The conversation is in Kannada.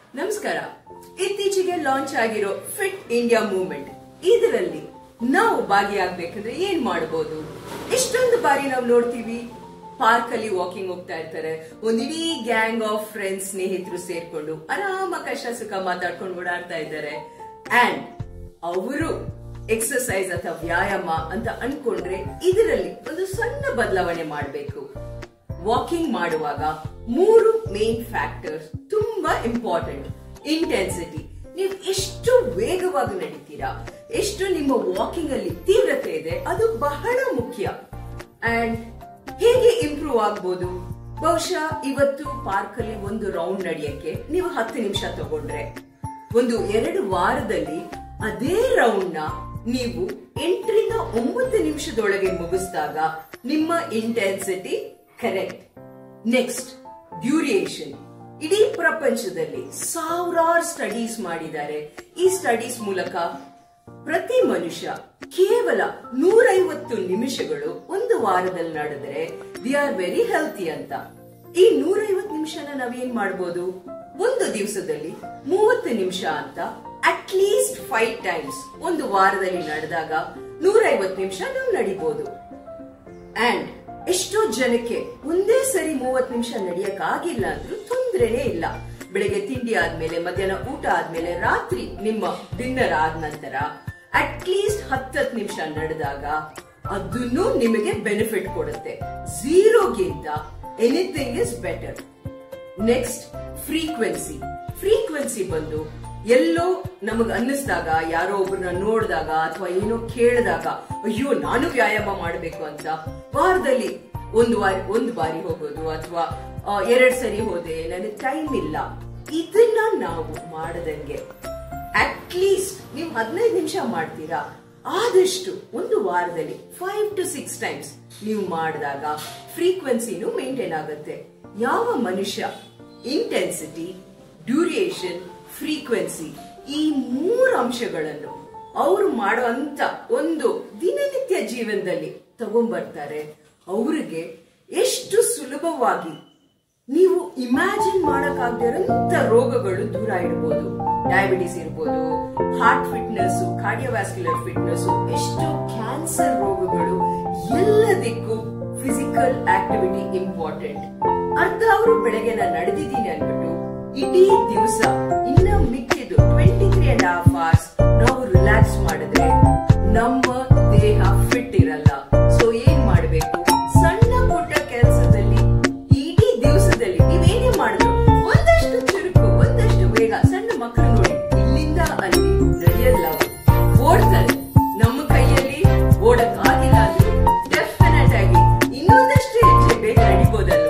ನಮಸ್ಕಾರ ಇತ್ತೀಚೆಗೆ ಲಾಂಚ್ ಆಗಿರೋ ಫಿಟ್ ಇಂಡಿಯಾ ಮೂವ್ಮೆಂಟ್ ಇದರಲ್ಲಿ ನಾವು ಭಾಗಿಯಾಗಬೇಕಂದ್ರೆ ಏನ್ ಮಾಡಬಹುದು ಎಷ್ಟೊಂದು ಬಾರಿ ನಾವು ನೋಡ್ತೀವಿ ಪಾರ್ಕ್ ಅಲ್ಲಿ ವಾಕಿಂಗ್ ಹೋಗ್ತಾ ಇರ್ತಾರೆ ಒಂದಿಡೀ ಗ್ಯಾಂಗ್ ಆಫ್ ಫ್ರೆಂಡ್ಸ್ ಸ್ನೇಹಿತರು ಸೇರ್ಕೊಂಡು ಆರಾಮ ಕಷ್ಟ ಸುಖ ಮಾತಾಡ್ಕೊಂಡು ಓಡಾಡ್ತಾ ಇದ್ದಾರೆ ಅಂಡ್ ಅವರು ಎಕ್ಸರ್ಸೈಸ್ ಅಥವಾ ವ್ಯಾಯಾಮ ಅಂತ ಅನ್ಕೊಂಡ್ರೆ ಇದರಲ್ಲಿ ಒಂದು ಸಣ್ಣ ಬದಲಾವಣೆ ಮಾಡಬೇಕು ವಾಕಿಂಗ್ ಮಾಡುವಾಗ ಮೂರು ಮೇನ್ ಫ್ಯಾಕ್ಟರ್ಸ್ ತುಂಬಾ ಇಂಪಾರ್ಟೆಂಟ್ ಇಂಟೆನ್ಸಿಟಿ ನೀವು ಎಷ್ಟು ವೇಗವಾಗಿ ನಡೀತೀರಾ ಎಷ್ಟು ನಿಮ್ಮ ವಾಕಿಂಗ್ ಅಲ್ಲಿ ತೀವ್ರತೆ ಇದೆ ಅದು ಬಹಳ ಮುಖ್ಯ ಅಂಡ್ ಹೇಗೆ ಇಂಪ್ರೂವ್ ಆಗ್ಬೋದು ಬಹುಶಃ ಇವತ್ತು ಪಾರ್ಕ್ ಅಲ್ಲಿ ಒಂದು ರೌಂಡ್ ನಡೆಯಕ್ಕೆ ನೀವು ಹತ್ತು ನಿಮಿಷ ತಗೊಂಡ್ರೆ ಒಂದು ಎರಡು ವಾರದಲ್ಲಿ ಅದೇ ರೌಂಡ್ ನ ನೀವು ಎಂಟರಿಂದ ಒಂಬತ್ತು ನಿಮಿಷದೊಳಗೆ ಮುಗಿಸಿದಾಗ ನಿಮ್ಮ ಇಂಟೆನ್ಸಿಟಿ ಕರೆಕ್ಟ್ ನೆಕ್ಸ್ಟ್ ಡ್ಯೂರಿಯೇಷನ್ ಇಡೀ ಪ್ರಪಂಚದಲ್ಲಿ ಸಾವಿರಾರು ಸ್ಟಡೀಸ್ ಮಾಡಿದ್ದಾರೆ ಈ ಸ್ಟಡೀಸ್ ಮೂಲಕ ಪ್ರತಿ ಮನುಷ್ಯ ಕೇವಲ ನೂರೈವತ್ತು ನಿಮಿಷಗಳು ಒಂದು ವಾರದಲ್ಲಿ ನಡೆದ್ರೆ ದಿ ಆರ್ ವೆರಿ ಹೆಲ್ತಿ ಅಂತ ಈ ನೂರೈವತ್ತು ನಿಮಿಷನ ನಾವೇನ್ ಮಾಡ್ಬೋದು ಒಂದು ದಿವಸದಲ್ಲಿ ಮೂವತ್ತು ನಿಮಿಷ ಅಂತ ಅಟ್ ಲೀಸ್ಟ್ ಫೈವ್ ಟೈಮ್ಸ್ ಒಂದು ವಾರದಲ್ಲಿ ನಡೆದಾಗ ನೂರೈವತ್ತು ನಿಮಿಷ ನಾವು ನಡಿಬಹುದು ಅಂಡ್ ಎಷ್ಟೋ ಜನಕ್ಕೆ ಒಂದೇ ಸರಿ ಮೂವತ್ ನಿಮಿಷ ನಡಿಯಕ್ ಆಗಿಲ್ಲ ಅಂದ್ರೂ ತೊಂದ್ರೆನೇ ಇಲ್ಲ ಬೆಳಗ್ಗೆ ತಿಂಡಿ ಆದ್ಮೇಲೆ ಮಧ್ಯಾಹ್ನ ಊಟ ಆದ್ಮೇಲೆ ರಾತ್ರಿ ನಿಮ್ಮ ಡಿನ್ನರ್ ಆದ ನಂತರ ಅಟ್ ಲೀಸ್ಟ್ ಹತ್ತತ್ ನಿಮಿಷ ನಡೆದಾಗ ಅದನ್ನು ನಿಮಗೆ ಬೆನಿಫಿಟ್ ಕೊಡುತ್ತೆ ಝೀರೋಗಿಂತ anything is better next frequency frequency ಬಂದು ಎಲ್ಲೋ ನಮಗ್ ಅನ್ನಿಸ್ದಾಗ ಯಾರೋ ಒಬ್ಬರನ್ನ ನೋಡಿದಾಗ ಅಥವಾ ಏನೋ ಕೇಳಿದಾಗ ಅಯ್ಯೋ ನಾನು ವ್ಯಾಯಾಮ ಮಾಡಬೇಕು ಅಂತ ವಾರದಲ್ಲಿ ಒಂದು ವಾರ ಒಂದು ಬಾರಿ ಹೋಗೋದು ಅಥವಾ ಎರಡ್ ಸರಿ ಹೋದೆ ನನಗೆ ಟೈಮ್ ಇಲ್ಲ ಇದನ್ನ ನಾವು ಮಾಡದಂಗೆ ಅಟ್ ಲೀಸ್ಟ್ ನೀವು ಹದಿನೈದು ನಿಮಿಷ ಮಾಡ್ತೀರಾ ಆದಷ್ಟು ಒಂದು ವಾರದಲ್ಲಿ ಫೈವ್ ಟು ಸಿಕ್ಸ್ ಟೈಮ್ಸ್ ನೀವು ಮಾಡಿದಾಗ ಫ್ರೀಕ್ವೆನ್ಸಿನೂ ಮೇಂಟೈನ್ ಆಗುತ್ತೆ ಯಾವ ಮನುಷ್ಯ ಇಂಟೆನ್ಸಿಟಿ ಡ್ಯೂರಿಯೇಷನ್ ಫ್ರೀಕ್ವೆನ್ಸಿ ಈ ಮೂರು ಅಂಶಗಳನ್ನು ಅವರು ಮಾಡುವಂತ ಒಂದು ದಿನನಿತ್ಯ ಜೀವನದಲ್ಲಿ ತಗೊಂಡ್ಬರ್ತಾರೆ ಅವರಿಗೆ ಎಷ್ಟು ಸುಲಭವಾಗಿ ನೀವು ಇಮ್ಯಾಜಿನ್ ಮಾಡಕ್ಕಾಗದಿರೋಂತ ರೋಗಗಳು ದೂರ ಇಡಬಹುದು ಡಯಾಬಿಟಿಸ್ ಇರ್ಬೋದು ಹಾರ್ಟ್ ಫಿಟ್ನೆಸ್ ಕಾರ್ಡಿಯೋವ್ಯಾಸ್ಕ್ಯುಲರ್ ಫಿಟ್ನೆಸ್ ಎಷ್ಟೋ ಕ್ಯಾನ್ಸರ್ ರೋಗಗಳು ಎಲ್ಲದಕ್ಕೂ ಫಿಸಿಕಲ್ ಆಕ್ಟಿವಿಟಿ ಇಂಪಾರ್ಟೆಂಟ್ ಅರ್ಧ ಅವರು ಬೆಳಗ್ಗೆ ನಾನು ನಡೆದಿದ್ದೀನಿ ಅನ್ಬಿಟ್ಟು ಇಡೀ ದಿವಸ ಇನ್ನ ಮಿಕ್ಕಿದ್ದು twenty three and half hours ನಾವು ರಿಲ್ಯಾಕ್ಸ್ ಮಾಡಿದ್ರೆ ನಮ್ಮ ದೇಹ ಫಿಟ್ ಇರಲ್ಲ ಸೊ ಏನ್ ಮಾಡ್ಬೇಕು ಸಣ್ಣ ಪುಟ್ಟ ಕೆಲಸದಲ್ಲಿ ಇಡೀ ದಿವಸದಲ್ಲಿ ನೀವೇನೇ ಮಾಡಿದ್ರು ಒಂದಷ್ಟು ಚುರುಕು ಒಂದಷ್ಟು ವೇಗ ಸಣ್ಣ ಮಕ್ಕಳು ನೋಡಿ ಇಲ್ಲಿಂದ ಅಲ್ಲಿ ನಡೆಯಲ್ಲ ಅವ್ರು. ಓಡ್ತಾರೆ ನಮ್ಮ ಕೈಯಲ್ಲಿ ಓಡಕ್ ಆಗಿಲ್ಲ ಅಂದ್ರೆ ಡೆಫಿನೆಟ್ ಆಗಿ ಇನ್ನೊಂದಷ್ಟು ಹೆಜ್ಜೆ ಬೇಗ ನಡಿಬೋದಲ್ವಾ